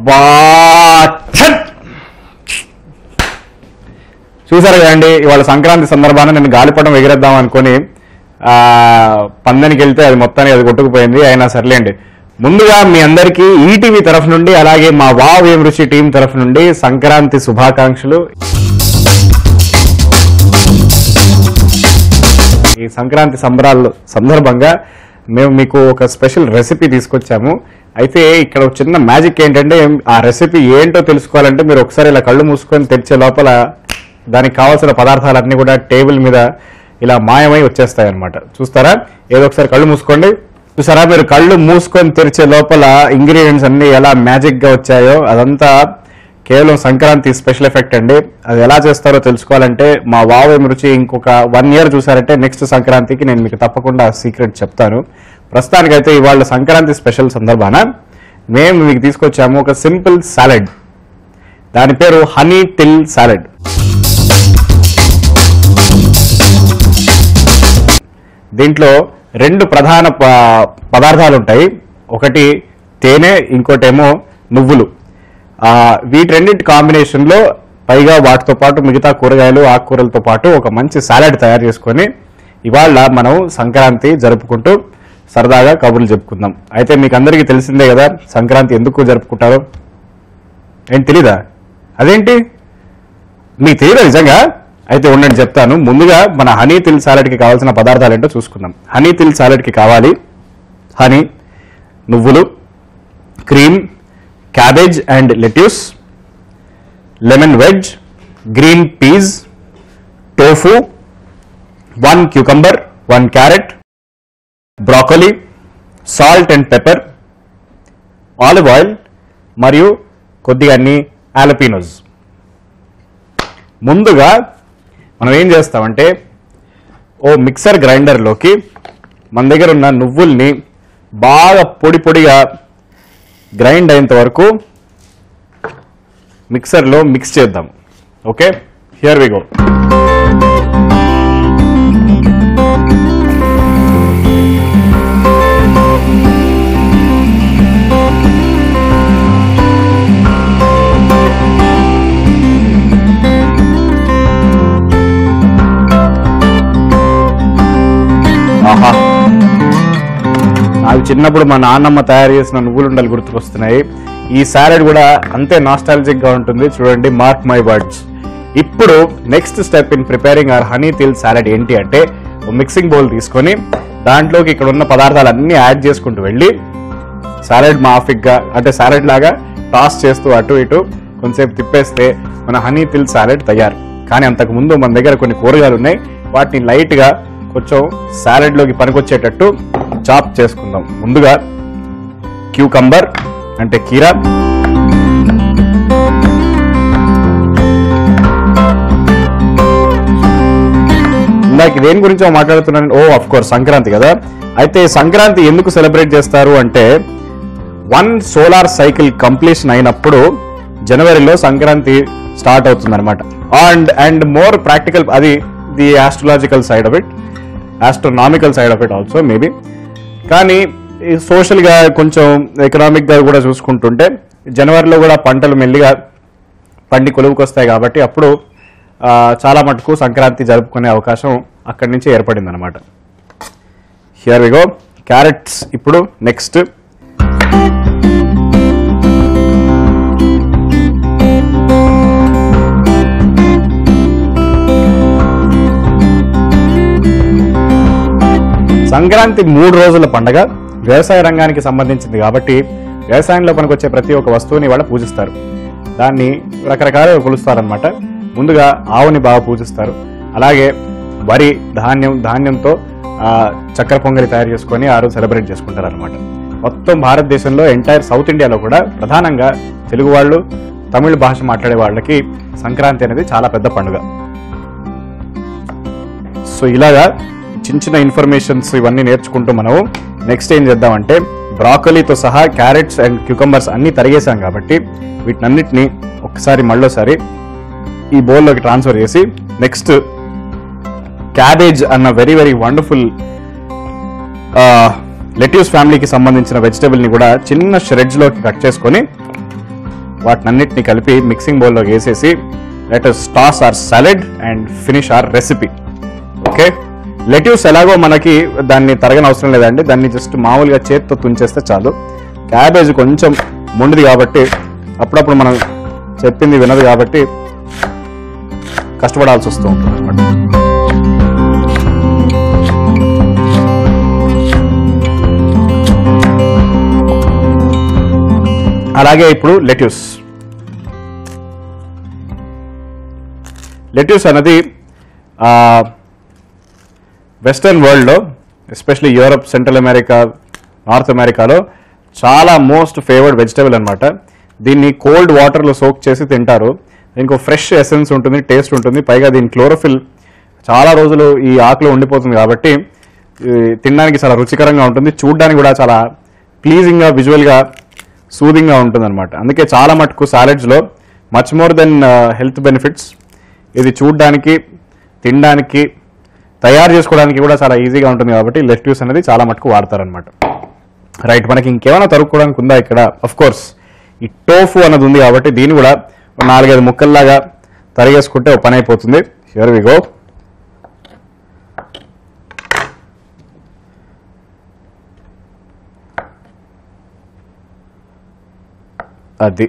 అబ్బా ఛట్! చూసారు కదండి ఇవాళ సంక్రాంతి సందర్భాన నేను గాలిపటం ఎగిరేద్దాం అనుకుని ఆ, పందెనికి వెళ్తే అది మొత్తానికి అది కొట్టుకుపోయింది అయినా సర్లేండి ముందుగా మీ అందరికీ ఈటీవీ తరఫు నుండి అలాగే మా వావ్ ఏం రుచి టీం తరఫు నుండి సంక్రాంతి శుభాకాంక్షలు ఈ సంక్రాంతి సంబరాలు సందర్భంగా మేము మీకు ఒక స్పెషల్ రెసిపీ తీసుకొచ్చాము అయితే ఇక్కడ ఒక చిన్న మ్యాజిక్ ఏంటంటే ఆ రెసిపీ ఏంటో తెలుసుకోవాలంటే మీరు ఒకసారి ఇలా కళ్ళు మూసుకొని తెరిచే లోపల దానికి కావాల్సిన పదార్థాలన్నీ కూడా టేబుల్ మీద ఇలా మాయమై వచ్చేస్తాయి అనమాట చూస్తారా ఏదో ఒకసారి కళ్ళు మూసుకోండి చూసారా మీరు కళ్ళు మూసుకొని తెరిచే లోపల ఇంగ్రీడియంట్స్ అన్ని ఎలా మ్యాజిక్ గా వచ్చాయో అదంతా కేవలం సంక్రాంతి స్పెషల్ ఎఫెక్ట్ అండి అది ఎలా చేస్తారో తెలుసుకోవాలంటే మా వావ్ ఏం రుచి ఇంకొక వన్ ఇయర్ చూసారంటే నెక్స్ట్ సంక్రాంతికి నేను మీకు తప్పకుండా సీక్రెట్ చెప్తాను ప్రస్తుతానికైతే ఇవాళ సంక్రాంతి స్పెషల్ సందర్భాన మేము మీకు తీసుకొచ్చాము ఒక సింపుల్ సాలెడ్ దాని పేరు హనీ టిల్ సాలెడ్ దీంట్లో రెండు ప్రధాన ప- పదార్థాలు ఉంటాయి ఒకటి తేనె ఇంకోటేమో నువ్వులు ఆ, వీటి రెండింటి కాంబినేషన్లో పైగా వాటితో పాటు మిగతా కూరగాయలు ఆకుకూరలతో పాటు ఒక మంచి సాలెడ్ తయారు చేసుకొని ఇవాళ మనం సంక్రాంతి జరుపుకుంటూ సరదాగా కబుర్లు చెప్పుకుందాం అయితే మీకు అందరికీ తెలిసిందే కదా సంక్రాంతి ఎందుకు జరుపుకుంటారు ఏంటి తెలీదా అదేంటి మీకు తెలియదా నిజంగా అయితే ఉండండి చెప్తాను ముందుగా మన హనీ తిల్ సాలెడ్కి కావాల్సిన పదార్థాలు ఏంటో చూసుకుందాం హనీ తిల్ సాలెడ్కి కావాలి హనీ నువ్వులు cream cabbage and lettuce lemon veg green peas tofu one cucumber one carrot broccoli salt and pepper olive oil మరియు కొద్దిగా అన్ని ఆలపీనోస్ ముందుగా మనం ఏం చేస్తామంటే ఓ మిక్సర్ గ్రైండర్లోకి మన దగ్గర ఉన్న నువ్వుల్ని బాగా పొడి పొడిగా గ్రైండ్ అయ్యేంత వరకు మిక్సర్లో మిక్స్ చేద్దాం ఓకే హియర్ వి గో ఆహా నాకు చిన్నప్పుడు మా నాన్నమ్మ తయారు చేసిన నువ్వులుండలు గుర్తుకొస్తున్నాయి ఈ సాలెడ్ కూడా అంతే నాస్టాలజిక్ గా ఉంటుంది చూడండి మార్క్ మై వర్డ్స్ ఇప్పుడు next step in preparing our honey til salad ఏంటి అంటే మిక్సింగ్ బౌల్ తీసుకొని దాంట్లోకి ఇక్కడ ఉన్న పదార్థాలన్నీ యాడ్ చేసుకుంటూ వెళ్ళి సాలెడ్ మాఫిక్ గా అంటే సాలెడ్ లాగా టాస్ చేస్తూ అటు ఇటు కొంచెంసేపు తిప్పేస్తే మన హనీ తిల్ సాలెడ్ తయారు కానీ అంతకు ముందు మన దగ్గర కొన్ని కూరగాయలు ఉన్నాయి వాటిని లైట్ గా కొంచెం సాలెడ్ లోకి పనికొచ్చేటట్టు చాప్ చేసుకుందాం ముందుగా క్యూకంబర్ అంటే కీరా ఇందాక దేని గురించో మాట్లాడుతున్నాను ఓ అఫ్ కోర్స్ సంక్రాంతి కదా అయితే సంక్రాంతి ఎందుకు సెలబ్రేట్ చేస్తారు అంటే వన్ సోలార్ సైకిల్ కంప్లీషన్ అయినప్పుడు జనవరిలో సంక్రాంతి స్టార్ట్ అవుతుంది అనమాట అండ్ అండ్ మోర్ ప్రాక్టికల్ అది the astrological side of it astronomical side of it also maybe కానీ ఈ సోషల్గా కొంచెం ఎకనామిక్గా కూడా చూసుకుంటుంటే జనవరిలో కూడా పంటలు మెల్లిగా పండి కొలువుకి వస్తాయి కాబట్టి అప్పుడు ఆ, చాలా మటుకు సంక్రాంతి జరుపుకునే అవకాశం అక్కడి నుంచి ఏర్పడింది అనమాట హియర్ విగో క్యారెట్స్ ఇప్పుడు నెక్స్ట్ సంక్రాంతి మూడు రోజుల పండగ వ్యవసాయ రంగానికి సంబంధించింది కాబట్టి వ్యవసాయంలో పనికొచ్చే ప్రతి ఒక్క వస్తువుని వాళ్ళు పూజిస్తారు దాన్ని రకరకాలుగా కొలుస్తారనమాట ముందుగా ఆవుని బాగా పూజిస్తారు అలాగే వరి ధాన్యం ధాన్యంతో ఆ, చక్కెర పొంగలి తయారు చేసుకొని ఆ రోజు సెలబ్రేట్ చేసుకుంటారు అనమాట మొత్తం భారతదేశంలో ఎంటైర్ సౌత్ ఇండియాలో కూడా ప్రధానంగా తెలుగు వాళ్ళు తమిళ భాష మాట్లాడే వాళ్ళకి సంక్రాంతి అనేది చాలా పెద్ద పండుగ సో ఇలాగా చిన్న చిన్న ఇన్ఫర్మేషన్స్ ఇవన్నీ నేర్చుకుంటూ మనం నెక్స్ట్ ఏం చేద్దామంటే బ్రాకలీతో సహా క్యారెట్స్ అండ్ క్యూకంబర్స్ అన్నీ తరిగేసాం కాబట్టి వీటినన్నిటిని ఒకసారి మళ్ళోసారి ఈ బౌల్లోకి ట్రాన్స్ఫర్ చేసి నెక్స్ట్ క్యాబేజ్ అన్న వెరీ వెరీ వండర్ఫుల్ లెట్యూస్ ఫ్యామిలీకి సంబంధించిన వెజిటబుల్ని కూడా చిన్న shreds లోకి కట్ చేసుకొని వాటినన్నిటిని కలిపి మిక్సింగ్ బౌల్లో వేసేసి let toss our salad and finish our recipe okay lettuce ఎలాగో మనకి దాన్ని తరగని అవసరం లేదండి దాన్ని జస్ట్ మామూలుగా చేత్తో తుంచేస్తే చాలు క్యాబేజ్ కొంచెం మొండిది కాబట్టి అప్పుడప్పుడు మనం చెప్పింది వినదు కాబట్టి కష్టపడాల్సి వస్తూ ఉంటుంది అనమాట అలాగే ఇప్పుడు లెట్యూస్ లెట్యూస్ అన్నది వెస్టర్న్ వరల్డ్లో especially Europe Central America North అమెరికాలో చాలా మోస్ట్ ఫేవర్డ్ వెజిటబుల్ అనమాట దీన్ని కోల్డ్ వాటర్లో సోక్ చేసి తింటారు దీనికి ఫ్రెష్ ఎసెన్స్ ఉంటుంది టేస్ట్ ఉంటుంది పైగా దీని క్లోరోఫిల్ చాలా రోజులు ఈ ఆకులో ఉండిపోతుంది కాబట్టి ఈ తినడానికి చాలా రుచికరంగా ఉంటుంది చూడడానికి కూడా చాలా ప్లీజింగ్గా విజువల్గా సూదింగ్గా ఉంటుంది అనమాట అందుకే చాలా మటుకు సాలెడ్స్లో much more than health benefits ఇది చూడడానికి తినడానికి తయారు చేసుకోవడానికి కూడా చాలా ఈజీగా ఉంటుంది కాబట్టి లెట్యూస్ అనేది చాలా మటుకు వాడతారనమాట రైట్ మనకి ఇంకేమైనా తరుక్కోవడానికి ఉందా ఇక్కడ అఫ్ కోర్స్ ఈ టోఫు అన్నది ఉంది కాబట్టి దీన్ని కూడా ఒక నాలుగైదు ముక్కల్లాగా తరిగేసుకుంటే ఒక పని అయిపోతుంది హియర్ వి గో అది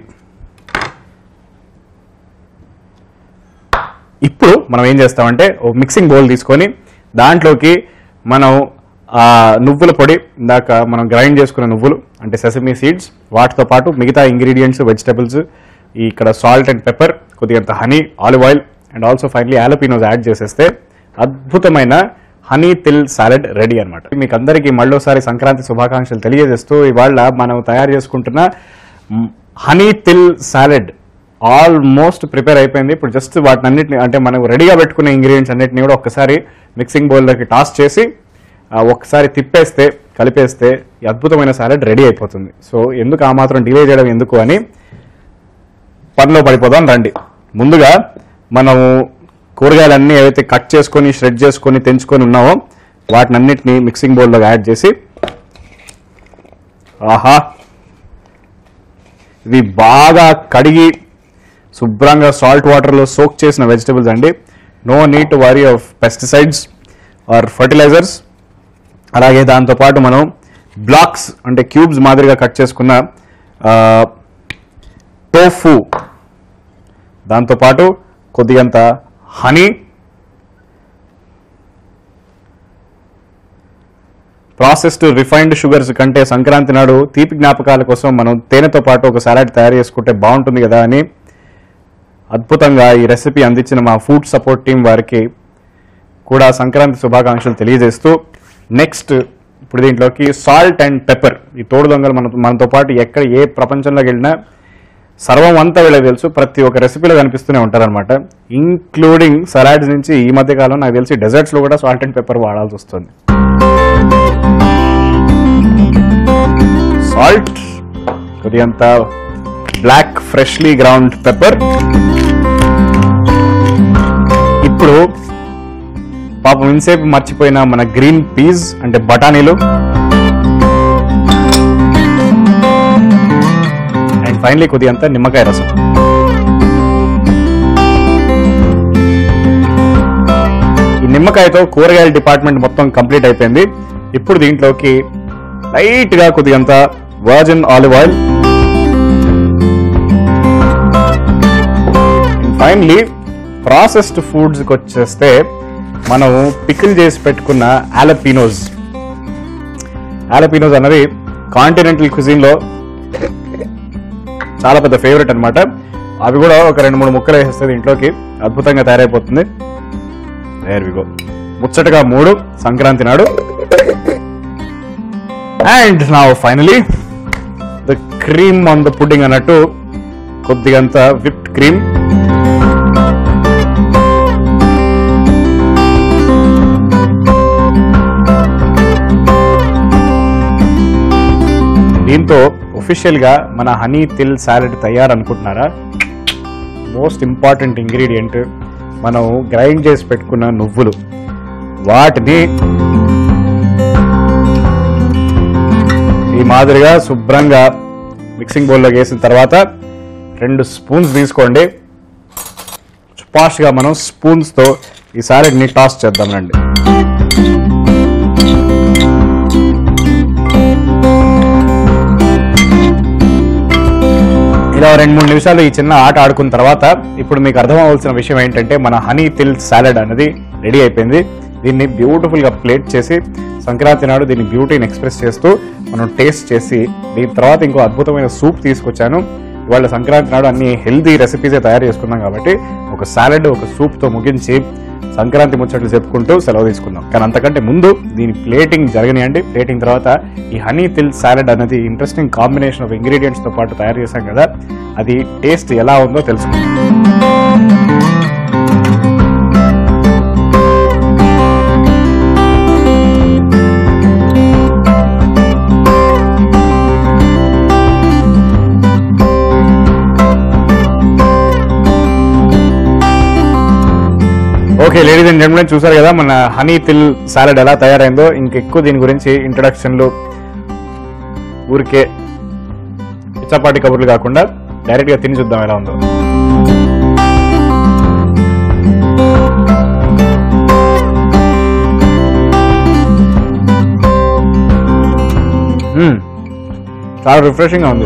ఇప్పుడు మనం ఏం చేస్తామంటే ఓ మిక్సింగ్ బౌల్ తీసుకొని దాంట్లోకి మనం ఆ నువ్వుల పొడి ఇందాక మనం గ్రైండ్ చేసుకున్న నువ్వులు అంటే సెసమీ సీడ్స్ వాటితో పాటు మిగతా ఇంగ్రీడియంట్స్ వెజిటబుల్స్ ఇక్కడ సాల్ట్ అండ్ పెప్పర్ కొద్దిగంత honey olive oil and also finally jalapenos add చేసేస్తే అద్భుతమైన హనీ తిల్ సాలెడ్ రెడీ అనమాట మీకు అందరికీ మళ్ళోసారి సంక్రాంతి శుభాకాంక్షలు తెలియజేస్తూ ఇవాళ మనం తయారు చేసుకుంటున్న honey til salad almost prepare అయిపోయింది ఇప్పుడు జస్ట్ వాటిని అన్నిటిని అంటే మనం రెడీగా పెట్టుకున్న ఇంగ్రీడియంట్స్ అన్నిటిని కూడా ఒక్కసారి మిక్సింగ్ బౌల్లోకి టాస్ చేసి ఆ, ఒక్కసారి తిప్పేస్తే కలిపేస్తే ఈ అద్భుతమైన సాలెడ్ రెడీ అయిపోతుంది సో ఎందుకు ఆ మాత్రం డిలే చేయడం ఎందుకు అని పనిలో పడిపోదాం రండి ముందుగా మనము కూరగాయలన్నీ ఏవైతే కట్ చేసుకొని షెడ్ చేసుకొని తెంచుకొని ఉన్నామో వాటిని అన్నిటిని మిక్సింగ్ బౌల్లో యాడ్ చేసి ఆహా ఇవి బాగా కడిగి శుభ్రంగా సాల్ట్ వాటర్లో సోక్ చేసిన వెజిటబుల్స్ అండి no need to worry of pesticides or fertilisers అలాగే దాంతోపాటు మనం బ్లాక్స్ అంటే క్యూబ్స్ మాదిరిగా కట్ చేసుకున్న టోఫు దాంతోపాటు కొద్దిగంత హనీ ప్రాసెస్డ్ రిఫైన్డ్ షుగర్స్ కంటే సంక్రాంతి నాడు తీపి జ్ఞాపకాల కోసం మనం తేనెతో పాటు ఒక సలాడ్ తయారు చేసుకుంటే బాగుంటుంది కదా అని అద్భుతంగా ఈ రెసిపీ అందించిన మా ఫుడ్ సపోర్ట్ టీం వారికి కూడా సంక్రాంతి శుభాకాంక్షలు తెలియజేస్తూ నెక్స్ట్ ఇప్పుడు దీంట్లోకి సాల్ట్ అండ్ పెప్పర్ ఈ తోడు దొంగలు మన మనతో పాటు ఎక్కడ ఏ ప్రపంచంలోకి వెళ్ళినా సర్వం అంతా వీళ్ళకి తెలుసు ప్రతి ఒక్క రెసిపీలో కనిపిస్తూనే ఉంటారనమాట ఇంక్లూడింగ్ సలాడ్స్ నుంచి ఈ మధ్య కాలం నాకు తెలిసి డెజర్ట్స్లో కూడా సాల్ట్ అండ్ పెప్పర్ వాడాల్సి వస్తుంది సాల్ట్ కొద్దిగంత బ్లాక్ ఫ్రెష్లీ గ్రౌండ్ పెప్పర్ ఇప్పుడు పాపం ఇంతసేపు మర్చిపోయిన మన గ్రీన్ పీస్ అంటే బఠానీలు అండ్ ఫైనలీ కొద్దిగంత నిమ్మకాయ రసం ఈ నిమ్మకాయతో కూరగాయల డిపార్ట్మెంట్ మొత్తం కంప్లీట్ అయిపోయింది ఇప్పుడు దీంట్లోకి లైట్ గా కొద్దిగంత virgin olive oil finally processed ఫుడ్స్కి వచ్చేస్తే మనం పికిల్ చేసి పెట్టుకున్న ఆలపీనోస్ ఆలపీనోస్ అన్నది కాంటినెంటల్ క్విజిన్లో చాలా పెద్ద ఫేవరెట్ అన్నమాట అవి కూడా ఒక రెండు మూడు ముక్కలు వేసేస్తే దీంట్లోకి అద్భుతంగా తయారైపోతుంది దేర్ వి గో ముచ్చటగా మూడు సంక్రాంతి నాడు అండ్ నా finally the cream on the pudding అన్నట్టు కొద్దిగంత విప్డ్ క్రీమ్ దీంతో ఒఫిషియల్ గా మన హనీ తిల్ సాలెడ్ తయారనుకుంటున్నారా మోస్ట్ ఇంపార్టెంట్ ఇంగ్రీడియంట్ మనం గ్రైండ్ చేసి పెట్టుకున్న నువ్వులు వాటిని ఈ మాదిరిగా శుభ్రంగా మిక్సింగ్ బౌల్లో వేసిన తర్వాత రెండు స్పూన్స్ తీసుకోండి ఫాస్ట్గా మనం స్పూన్స్తో ఈ సాలెడ్ని టాస్ చేద్దాం రండి ఇలా రెండు మూడు నిమిషాలు ఈ చిన్న ఆట ఆడుకున్న తర్వాత ఇప్పుడు మీకు అర్థం అవ్వాల్సిన విషయం ఏంటంటే మన హనీ తిల్ సాలెడ్ అనేది రెడీ అయిపోయింది దీన్ని బ్యూటిఫుల్ గా ప్లేట్ చేసి సంక్రాంతి నాడు దీన్ని బ్యూటీని ఎక్స్ప్రెస్ చేస్తూ మనం టేస్ట్ చేసి దీని తర్వాత ఇంకో అద్భుతమైన సూప్ తీసుకొచ్చాను ఇవాళ సంక్రాంతి నాడు అన్ని హెల్దీ రెసిపీసే తయారు చేసుకున్నాం కాబట్టి ఒక సాలెడ్ ఒక సూప్ తో ముగించి సంక్రాంతి ముచ్చట్లు చెప్పుకుంటూ సెలవు తీసుకుందాం కానీ అంతకంటే ముందు దీని ప్లేటింగ్ జరగనియండి ప్లేటింగ్ తర్వాత ఈ హనీ తిల్ సాలెడ్ అనేది ఇంట్రెస్టింగ్ కాంబినేషన్ ఆఫ్ ఇంగ్రీడియంట్స్ తో పాటు తయారు చేశాం కదా అది టేస్ట్ ఎలా ఉందో తెలుసుకుందాం ఓకే లేడీస్ అండ్ జెంట్మెన్ చూసారు కదా మన హనీ తిల్ సాలెడ్ ఎలా తయారైందో ఇంకెక్కువ దీని గురించి ఇంట్రడక్షన్లు ఊరికే పిచ్చపాటి కబుర్లు కాకుండా డైరెక్ట్ గా తిని చూద్దాం ఎలా ఉందో మ్మ్. చాలా రిఫ్రెషింగ్ గా ఉంది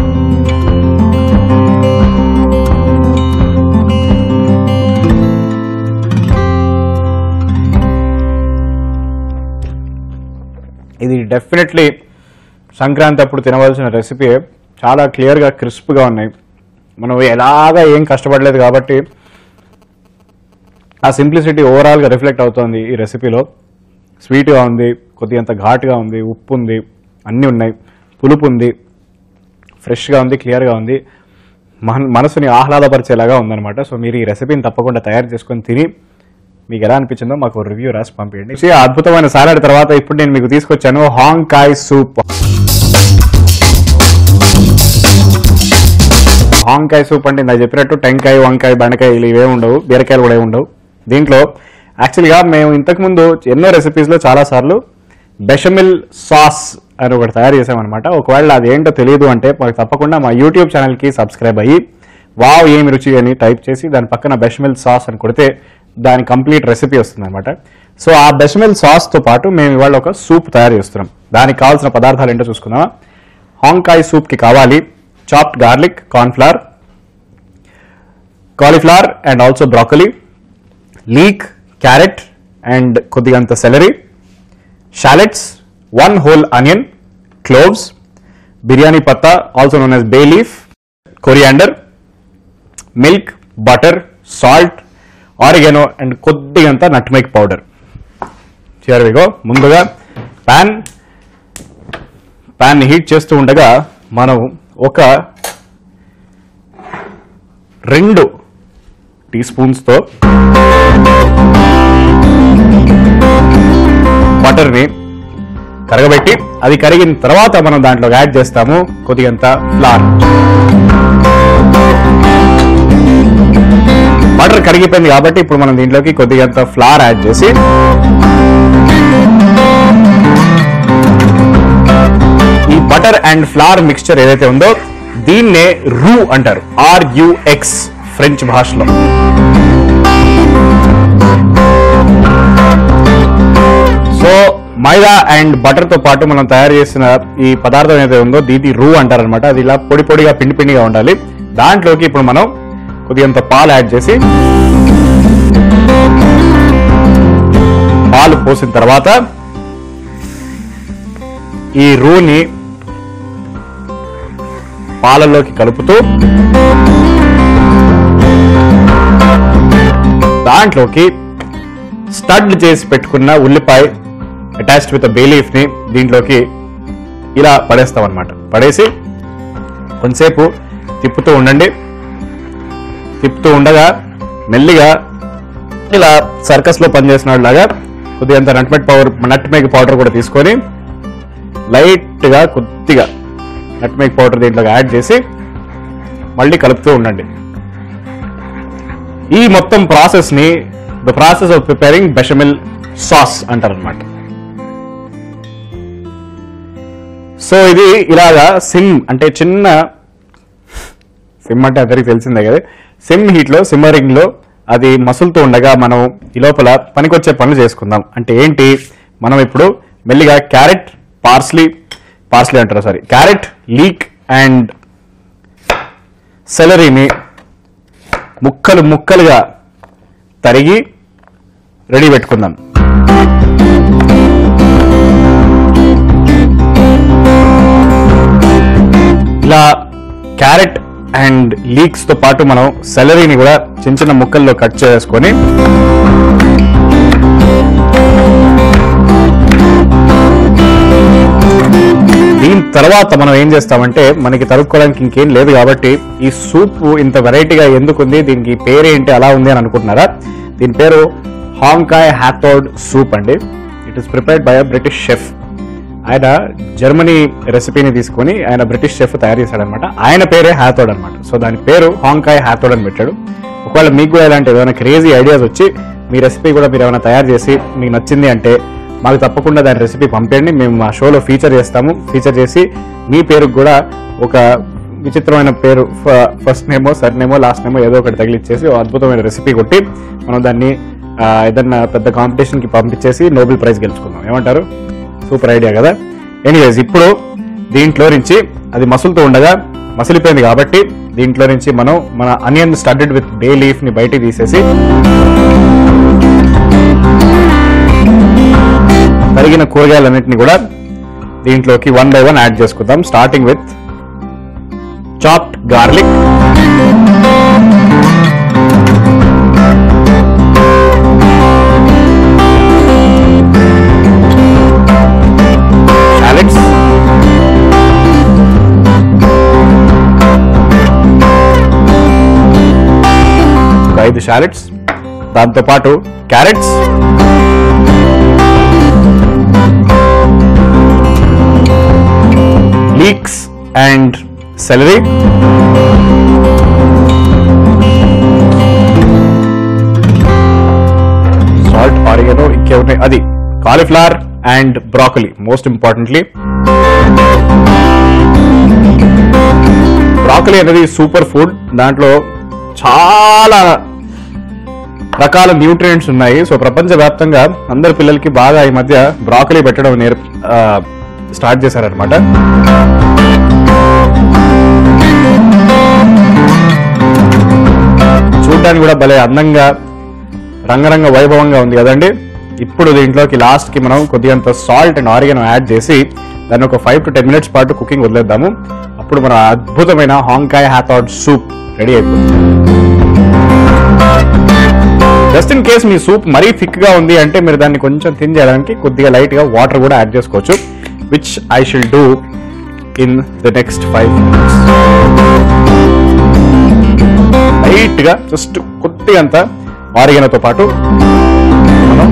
ఇది డెఫినెట్లీ సంక్రాంతి అప్పుడు తినవలసిన రెసిపీ చాలా క్లియర్గా క్రిస్ప్గా ఉన్నాయి మనం ఎలాగా ఏం కష్టపడలేదు కాబట్టి ఆ సింప్లిసిటీ ఓవరాల్గా రిఫ్లెక్ట్ అవుతోంది ఈ రెసిపీలో స్వీట్గా ఉంది కొద్దిగంత ఘాటుగా ఉంది ఉప్పు ఉంది అన్నీ ఉన్నాయి పులుపు ఉంది ఫ్రెష్గా ఉంది క్లియర్గా ఉంది మన మనసుని ఆహ్లాదపరిచేలాగా ఉందన్నమాట సో మీరు ఈ రెసిపీని తప్పకుండా తయారు చేసుకొని తిని మీకు ఎలా అనిపించిందో మాకు రివ్యూ రాసి పంపించండి ఈ అద్భుతమైన సాలడ్ తర్వాత ఇప్పుడు నేను మీకు తీసుకొచ్చాను హాంగ్ కాయ్ సూప్ హాంగ్ కాయ్ సూప్ అంటే నాకు చెప్పినట్టు టెంకాయ వంకాయ బెండకాయలు ఇవే ఉండవు బీరకాయలు కూడా ఏమి ఉండవు దీంట్లో యాక్చువల్గా మేము ఇంతకుముందు ఎన్నో రెసిపీస్లో చాలాసార్లు బెషమిల్ సాస్ అని ఒకటి తయారు చేసామన్నమాట ఒకవేళ అది ఏంటో తెలియదు అంటే మాకు తప్పకుండా మా యూట్యూబ్ ఛానల్కి సబ్స్క్రైబ్ అయ్యి వావ్ ఏమి రుచి అని టైప్ చేసి దాని పక్కన బెషమిల్ సాస్ అని కొడితే దాని కంప్లీట్ రెసిపీ వస్తుంది అనమాట సో ఆ బెషమిల్ సాస్తో పాటు మేము ఇవాళ ఒక సూప్ తయారు చేస్తున్నాం దానికి కావాల్సిన పదార్థాలు ఏంటో చూసుకుందామా హాంకాయ్ సూప్కి కావాలి chopped garlic cornflour cauliflower and also broccoli leek carrot and కొద్దిగంత celery shallots one whole onion cloves biryani patta also known as bay leaf coriander milk butter salt oregano and కొద్దిగంత నట్మేక్ పౌడర్ చేరవిగో ముందుగా ప్యాన్ ప్యాన్ హీట్ చేస్తూ ఉండగా మనం ఒక రెండు tea స్పూన్స్తో బటర్ని కరగబెట్టి అది కరిగిన తర్వాత మనం దాంట్లో యాడ్ చేస్తాము కొద్దిగంత ఫ్లార్ బటర్ కరిగిపోయింది కాబట్టి ఇప్పుడు మనం దీంట్లోకి కొద్దిగంత ఫ్లార్ యాడ్ చేసి ఈ బటర్ అండ్ ఫ్లార్ మిక్స్చర్ ఏదైతే ఉందో దీన్నే రూ అంటారు ఆర్యుఎక్స్ ఫ్రెంచ్ భాషలో సో మైదా అండ్ బటర్ తో పాటు మనం తయారు చేసిన ఈ పదార్థం ఏదైతే ఉందో దీది రూ అంటారనమాట అది ఇలా పొడి పొడిగా పిండి పిండిగా ఉండాలి దాంట్లోకి ఇప్పుడు మనం కొద్దిగంత పాలు యాడ్ చేసి పాలు పోసిన తర్వాత ఈ రూని పాలల్లోకి కలుపుతూ దాంట్లోకి స్టడ్ చేసి పెట్టుకున్న ఉల్లిపాయ అటాచ్డ్ విత్ బే లీఫ్ ని దీంట్లోకి ఇలా పడేస్తాం అనమాట పడేసి కొంతసేపు తిప్పుతూ ఉండండి తిప్పుతూ ఉండగా మెల్లిగా ఇలా సర్కస్ లో పనిచేసిన లాగా కొద్దిగంత నట్మెట్ పౌడర్ నట్మేక్ పౌడర్ కూడా తీసుకొని లైట్ గా కొద్దిగా నట్మేక్ పౌడర్ దీంట్లోకి యాడ్ చేసి మళ్ళీ కలుపుతూ ఉండండి ఈ మొత్తం ప్రాసెస్ ని the process of preparing bechamel sauce అంటారనమాట సో ఇది ఇలాగా సిమ్ అంటే చిన్న సిమ్ అంటే అందరికీ తెలిసిందే కదా సిమ్ హీట్లో సిమ్మరింగ్లో అది మసులుతూ ఉండగా మనం ఈ లోపల పనికొచ్చే పనులు చేసుకుందాం అంటే ఏంటి మనం ఇప్పుడు మెల్లిగా క్యారెట్ పార్స్లీ పార్స్లీ అంటారు సారీ క్యారెట్ లీక్ అండ్ సెలరీని ముక్కలు ముక్కలుగా తరిగి రెడీ పెట్టుకుందాం ఇలా క్యారెట్ అండ్ లీక్స్ తో పాటు మనం సెలరీని కూడా చిన్న చిన్న ముక్కల్లో కట్ చేసుకొని దీని తర్వాత మనం ఏం చేస్తామంటే మనకి తరుక్కోవడానికి ఇంకేం లేదు కాబట్టి ఈ సూప్ ఇంత వెరైటీగా ఎందుకుంది దీనికి పేరేంటి అలా ఉంది అని అనుకుంటున్నారా దీని పేరు హాంకాయ్ హ్యాథోడ్ సూప్ అండి it is prepared by a British chef ఆయన జర్మనీ రెసిపీని తీసుకొని ఆయన బ్రిటిష్ షెఫ్ తయారు చేశాడనమాట ఆయన పేరే హ్యాథోడ్ అనమాట సో దాని పేరు హాంకాయ్ హ్యాథోడ్ అని పెట్టాడు ఒకవేళ మీకు కూడా ఇలాంటి ఏదైనా క్రేజీ ఐడియాస్ వచ్చి మీ రెసిపీ కూడా మీరు ఏమైనా తయారు చేసి మీకు నచ్చింది అంటే మాకు తప్పకుండా దాని రెసిపీ పంపండి మేము మా షోలో ఫీచర్ చేస్తాము ఫీచర్ చేసి మీ పేరుకు కూడా ఒక విచిత్రమైన పేరు ఫస్ట్ నేమో సర్ నేమో లాస్ట్ నేమో ఏదో ఒకటి తగిలిచ్చేసి ఓ అద్భుతమైన రెసిపీ కొట్టి మనం దాన్ని ఆ, ఏదన్నా పెద్ద కాంపిటీషన్కి పంపించేసి నోబెల్ ప్రైజ్ గెలుచుకుందాం ఏమంటారు సూపర్ ఐడియా కదా ఎనీవేస్ ఇప్పుడు దీంట్లో నుంచి అది మసులుతూ ఉండగా మసిలిపోయింది కాబట్టి దీంట్లో నుంచి మనం మన onion studded with bay leaf ని బయటికి తీసేసి తరిగిన కూరగాయలన్నింటినీ కూడా దీంట్లోకి వన్ బై వన్ యాడ్ చేసుకుందాం starting with chopped garlic shallots ఒక ఐదు షాలెట్స్ దాంతోపాటు carrots leeks and celery salt oregano ఇంకేమున్నాయి అది cauliflower and broccoli most importantly broccoli అనేది సూపర్ ఫుడ్ దాంట్లో చాలా రకాల న్యూట్రియంట్స్ ఉన్నాయి సో ప్రపంచవ్యాప్తంగా అందరి పిల్లలకి బాగా ఈ మధ్య బ్రాకలీ పెట్టడం నేర్ స్టార్ట్ చేశారనమాట చూడడానికి కూడా భలే అందంగా రంగరంగ వైభవంగా ఉంది కదండి ఇప్పుడు దీంట్లోకి లాస్ట్ కి మనం కొద్దిగంత సాల్ట్ అండ్ ఆరిగన్ యాడ్ చేసి దాన్ని ఒక ఫైవ్ టు టెన్ మినిట్స్ పాటు కుకింగ్ వదిలేద్దాము అప్పుడు మన అద్భుతమైన హాంకాయ్ హ్యాథాట్ సూప్ రెడీ అయిపోతుంది జస్ట్ ఇన్ కేస్ మీ సూప్ మరీ థిక్ గా ఉంది అంటే మీరు దాన్ని కొంచెం థిన్ చేయడానికి కొద్దిగా లైట్ గా వాటర్ కూడా యాడ్ చేసుకోవచ్చు which I shall do in the next five minutes light గా జస్ట్ కొద్దిగా అంత ఆరిగనతో పాటు మనం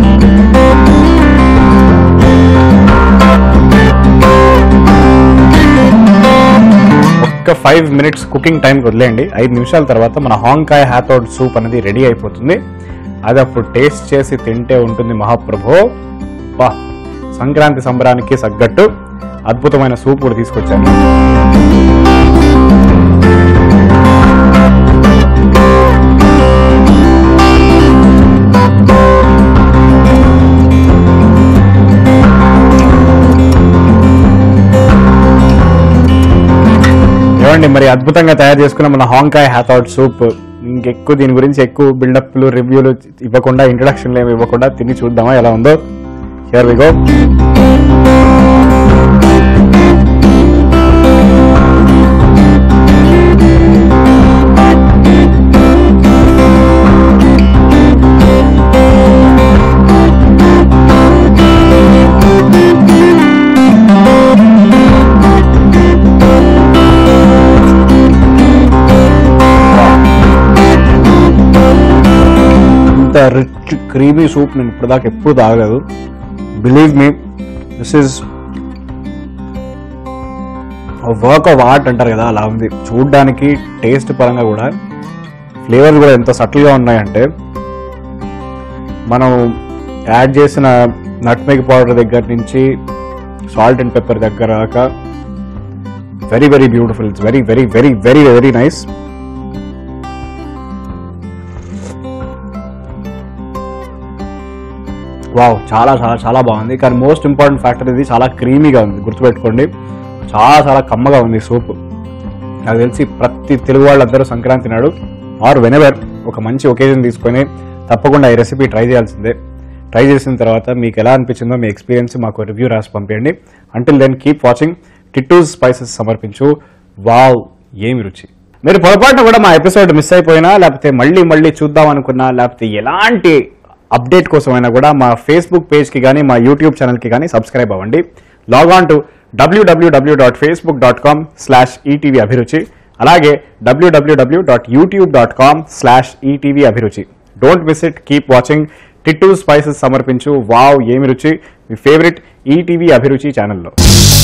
ఒక్క ఫైవ్ మినిట్స్ కుకింగ్ టైంకి వదిలేయండి ఐదు నిమిషాల తర్వాత మన హాంకాయ్ హ్యాథౌడ్ సూప్ అనేది రెడీ అయిపోతుంది అది అప్పుడు టేస్ట్ చేసి తింటే ఉంటుంది మహాప్రభో వా సంక్రాంతి సంబరానికి తగ్గట్టు అద్భుతమైన సూప్ కూడా తీసుకొచ్చాను ఏమండి మరి అద్భుతంగా తయారు చేసుకున్న మన హాంకాయ్ హ్యాథౌట్ సూప్ ఇంకెక్కువ దీని గురించి ఎక్కువ బిల్డప్లు రివ్యూలు ఇవ్వకుండా ఇంట్రడక్షన్లు ఏమి ఇవ్వకుండా తిని చూద్దామా ఎలా ఉందో హియర్ వి గో ఇంత రిచ్ క్రీమీ సూప్ నేను ఇప్పటిదాకా ఎప్పుడు తాగలేదు believe me this is work of art అంటారు కదా అలా ఉంది చూడడానికి టేస్ట్ పరంగా కూడా ఫ్లేవర్స్ కూడా ఎంత సటిల్గా ఉన్నాయంటే మనం యాడ్ చేసిన నట్మేగ్ పౌడర్ దగ్గర నుంచి సాల్ట్ అండ్ పెప్పర్ దగ్గర దాకా very very beautiful it's very very very very very nice wow చాలా చాలా చాలా బాగుంది కానీ మోస్ట్ ఇంపార్టెంట్ ఫ్యాక్టర్ ఇది చాలా క్రీమీగా ఉంది గుర్తుపెట్టుకోండి చాలా చాలా కమ్మగా ఉంది సూప్ నాకు తెలిసి ప్రతి తెలుగు వాళ్ళందరూ సంక్రాంతి నాడు ఆర్ వెనెవర్ ఒక మంచి ఒకేజన్ తీసుకొని తప్పకుండా ఈ రెసిపీ ట్రై చేయాల్సిందే ట్రై చేసిన తర్వాత మీకు ఎలా అనిపించిందో మీ ఎక్స్పీరియన్స్ మాకు రివ్యూ రాసి పంపించండి until then keep watching Tittu's spices సమర్పించు వావ్ ఏమి రుచి మీరు పొరపాటున కూడా మా ఎపిసోడ్ మిస్ అయిపోయినా లేకపోతే మళ్ళీ మళ్ళీ చూద్దాం అనుకున్నా లేకపోతే ఎలాంటి అప్డేట్ కోసమైనా కూడా మా ఫేస్బుక్ పేజ్కి కానీ మా యూట్యూబ్ ఛానల్కి కానీ సబ్స్క్రైబ్ అవ్వండి లాగ్ ఆన్ టు డబ్ల్యూడబ్ల్యూడబ్ల్యూ dot Facebook dot com slash ETV Abhiruchi అలాగే డబ్ల్యూడబ్ల్యూడబ్ల్యూ dot YouTube dot com slash ETV Abhiruchi don't miss it keep watching Tittu spices సమర్పించు వావ్ ఏమి రుచి మీ ఫేవరెట్ ఈటీవీ అభిరుచి ఛానల్లో